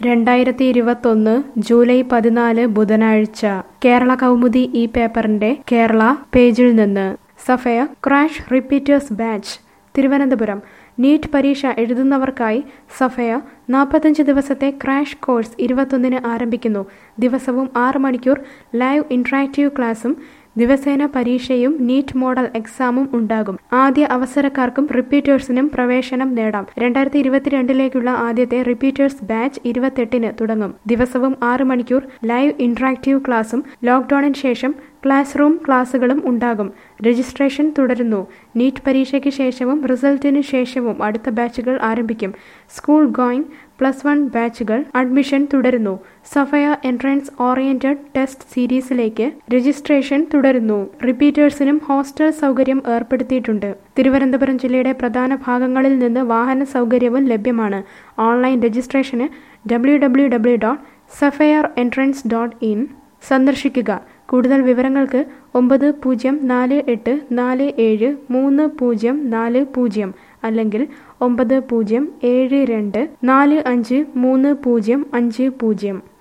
രണ്ടായിരത്തി ഇരുപത്തൊന്ന് ജൂലൈ പതിനാല് ബുധനാഴ്ച കേരള കൗമുദി ഈ പേപ്പറിന്റെ കേരള പേജിൽ നിന്ന് sapphire crash repeaters batch Thiruvananthapuram NEET പരീക്ഷ എഴുതുന്നവർക്കായി സഫയ നാൽപ്പത്തഞ്ച് ദിവസത്തെ ക്രാഷ് കോഴ്സ് ഇരുപത്തൊന്നിന് ആരംഭിക്കുന്നു ദിവസവും ആറ് മണിക്കൂർ ലൈവ് ഇന്ററാക്റ്റീവ് ക്ലാസും ദിവസേന പരീക്ഷയും നീറ്റ് മോഡൽ എക്സാമും ഉണ്ടാകും ആദ്യ അവസരക്കാർക്കും റിപ്പീറ്റേഴ്സിനും പ്രവേശനം നേടാം രണ്ടായിരത്തി ഇരുപത്തിരണ്ടിലേക്കുള്ള ആദ്യത്തെ റിപ്പീറ്റേഴ്സ് ബാച്ച് ഇരുപത്തെട്ടിന് തുടങ്ങും ദിവസവും ആറ് മണിക്കൂർ ലൈവ് ഇന്ററാക്റ്റീവ് ക്ലാസും ലോക്ക്ഡൌണിന് ശേഷം ക്ലാസ് റൂം ക്ലാസുകളും ഉണ്ടാകും രജിസ്ട്രേഷൻ തുടരുന്നു നീറ്റ് പരീക്ഷയ്ക്ക് ശേഷവും റിസൾട്ടിന് ശേഷവും അടുത്ത ബാച്ചുകൾ ആരംഭിക്കും സ്കൂൾ ഗോയിങ് പ്ലസ് വൺ ബാച്ചുകൾ അഡ്മിഷൻ തുടരുന്നു സഫയ എൻട്രൻസ് ഓറിയന്റഡ് ടെസ്റ്റ് സീരീസിലേക്ക് രജിസ്ട്രേഷൻ തുടരുന്നു റിപ്പീറ്റേഴ്സിനും ഹോസ്റ്റൽ സൗകര്യം ഏർപ്പെടുത്തിയിട്ടുണ്ട് തിരുവനന്തപുരം ജില്ലയുടെ പ്രധാന ഭാഗങ്ങളിൽ നിന്ന് വാഹന സൗകര്യവും ലഭ്യമാണ് ഓൺലൈൻ രജിസ്ട്രേഷന് W W W dot sapphire entrance dot in സന്ദർശിക്കുക കൂടുതൽ വിവരങ്ങൾക്ക് ഒമ്പത് പൂജ്യം നാല് എട്ട് നാല് ഏഴ് മൂന്ന് പൂജ്യം നാല് പൂജ്യം അല്ലെങ്കിൽ ഒമ്പത് പൂജ്യം ഏഴ് രണ്ട് നാല് അഞ്ച് മൂന്ന് പൂജ്യം അഞ്ച് പൂജ്യം